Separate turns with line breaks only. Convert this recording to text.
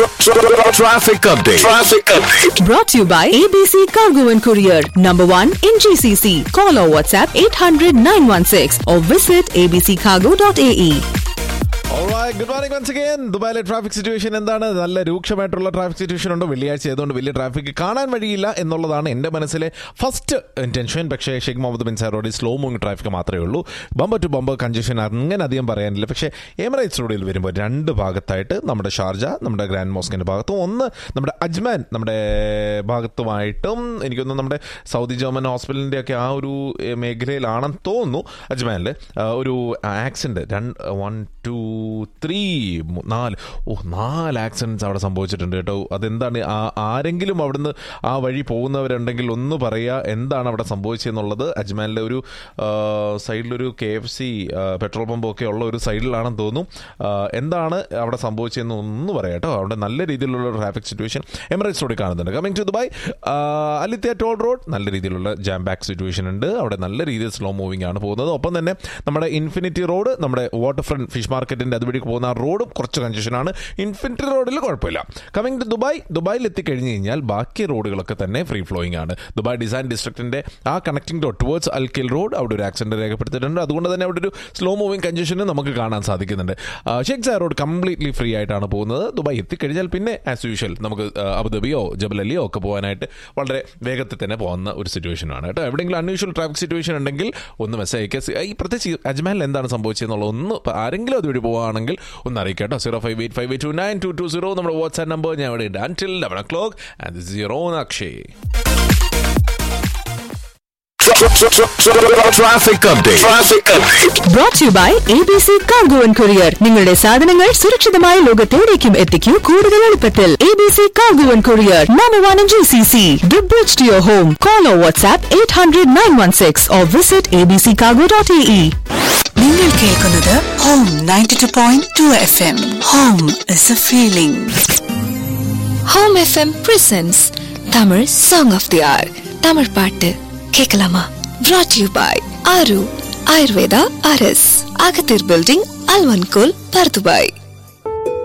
Traffic update. Traffic update.
Brought to you by ABC Cargo and Courier, number one in GCC. Call or WhatsApp 800 916 or visit abccargo.ae.
Alright, good morning once again. ദുബായിലെ traffic situation എന്താണ് നല്ല രൂക്ഷമായിട്ടുള്ള traffic situation ഉണ്ട് വെള്ളിയാഴ്ച ആയതുകൊണ്ട് വലിയ traffic കാണാൻ വഴിയില്ല എന്നുള്ളതാണ് എൻ്റെ മനസ്സിലെ ഫസ്റ്റ് ഇൻറ്റൻഷൻ പക്ഷേ ഷെയ്ഖ് മുഹമ്മദ് ബിൻ സാർ റോഡിൽ സ്ലോ മൂവിംഗ് ട്രാഫിക് മാത്രമേ ഉള്ളൂ ബമ്പർ ടു ബമ്പർ കൺജഷൻ അങ്ങനെ അധികം പറയാനില്ല പക്ഷേ എമിറേറ്റ്സ് റോഡിൽ വരുമ്പോൾ രണ്ട് ഭാഗത്തായിട്ട് നമ്മുടെ ഷാർജ നമ്മുടെ ഗ്രാൻഡ് മോസ്കിൻ്റെ ഭാഗത്തും ഒന്ന് നമ്മുടെ അജ്മാൻ നമ്മുടെ ഭാഗത്തുമായിട്ടും എനിക്കൊന്ന് നമ്മുടെ സൗദി ജർമ്മൻ ഹോസ്പിറ്റലിൻ്റെ ഒക്കെ ആ ഒരു ഏഹ്, മേഖലയിലാണെന്ന് തോന്നുന്നു അജ്മാനിൽ ഒരു ആക്സിഡൻറ്റ് രണ്ട് വൺ ടു ത്രീ നാല് ഓ നാല് ആക്സിഡൻറ്റ്സ് അവിടെ സംഭവിച്ചിട്ടുണ്ട് കേട്ടോ അതെന്താണ് ആ- ആരെങ്കിലും അവിടുന്ന് ആ വഴി പോകുന്നവരുണ്ടെങ്കിൽ ഒന്ന് പറയുക എന്താണ് അവിടെ സംഭവിച്ചതെന്നുള്ളത് അജ്മാനിലെ ഒരു ആ, സൈഡിലൊരു K F C petrol pump ഒക്കെ ഉള്ള ഒരു സൈഡിലാണെന്ന് തോന്നുന്നു ആ, എന്താണ് അവിടെ സംഭവിച്ചതെന്ന് ഒന്ന് പറയാം കേട്ടോ അവിടെ നല്ല രീതിയിലുള്ള ട്രാഫിക് സിറ്റുവേഷൻ എമിറേറ്റ്സ് റോഡിൽ കാണുന്നുണ്ട് കമ്മിങ് ടു ദുബായ് അലിത്യ ടോൾ റോഡ് നല്ല രീതിയിലുള്ള ജാം ബാക്ക് സിറ്റുവേഷൻ ഉണ്ട് അവിടെ നല്ല രീതിയിൽ സ്ലോ മൂവിംഗ് ആണ് പോകുന്നത് ഒപ്പം തന്നെ നമ്മുടെ ഇൻഫിനിറ്റി റോഡ് നമ്മുടെ വാട്ടർ ഫ്രണ്ട് ഫിഷ് മാർക്കറ്റിന്റെ അതുവഴി പോകുന്ന ആ റോഡും കുറച്ച് കൺജഷനാണ് ഇൻഫിനിറ്റി റോഡിൽ കുഴപ്പമില്ല കമ്മിങ് ടു ദുബായ് ദുബായിൽ എത്തിക്കഴിഞ്ഞ് കഴിഞ്ഞാൽ ബാക്കി റോഡുകളൊക്കെ തന്നെ ഫ്രീ ഫ്ലോയിങ് ആണ് ദുബായ് ഡിസൈൻ ഡിസ്ട്രിക്റ്റിന്റെ ആ connecting dot towards Al Khail road അവിടെ ഒരു ആക്സിഡന്റ് രേഖപ്പെടുത്തിയിട്ടുണ്ട് അതുകൊണ്ട് തന്നെ അവിടെ ഒരു സ്ലോ മൂവിംഗ് കൺജഷനും നമുക്ക് കാണാൻ സാധിക്കുന്നുണ്ട് ആ, ഷേഖ് സാർ റോഡ് കംപ്ലീറ്റ്ലി ഫ്രീ ആയിട്ടാണ് പോകുന്നത് ദുബായ് എത്തിക്കഴിഞ്ഞാൽ പിന്നെ ആസ് യൂഷ്വൽ നമുക്ക് ആ, അബുദാബിയോ ജബലലിയോ ഒക്കെ പോകാനായിട്ട് വളരെ വേഗത്തിൽ തന്നെ പോകുന്ന ഒരു സിറ്റുവേഷനാണ് കേട്ടോ എവിടെയെങ്കിലും അൺയൂഷ്വൽ ട്രാഫിക് സിറ്റുവേഷൻ ഉണ്ടെങ്കിൽ ഒന്ന് മെസ്സേജ് അയക്കുക ഈ പ്രത്യേകിച്ച് അജ്മാനിൽ എന്താണ് സംഭവിച്ചതെന്നുള്ള ഒന്ന് ഇപ്പം ആരെങ്കിലും അതുവഴി പോവുകയാണെങ്കിൽ ഒന്ന് അറിയിക്കാം കേട്ടോ zero five eight five eight two nine two two zero നമ്മുടെ വാട്സ്ആപ്പ് നമ്പർ ഞാൻ ഇവിടെ ഇടാൻ till eleven o'clock and zero Akshay
Traffic update. Traffic update.
Brought to you by ABC Cargo and Courier. നിങ്ങളുടെ സാധനങ്ങൾ സുരക്ഷിതമായ ലോകത്തെവിടേക്കും എത്തിക്കൂ കൂടുതൽ എളുപ്പത്തിൽ ABC Cargo and Courier, number one in GCC. The bridge to your home. Call or WhatsApp 800 916 or visit abccargo.ae.
നിങ്ങൾ കേൾക്കുന്നത് home ninety two point two F M home is a feeling
home FM presents Tamil song of the year Tamil பாட்டு கேட்கலாமா brought you by ஆரு ஆயுர்வேதா அரஸ் அகத்தீர் building அல்வன்கோல் Bur Dubai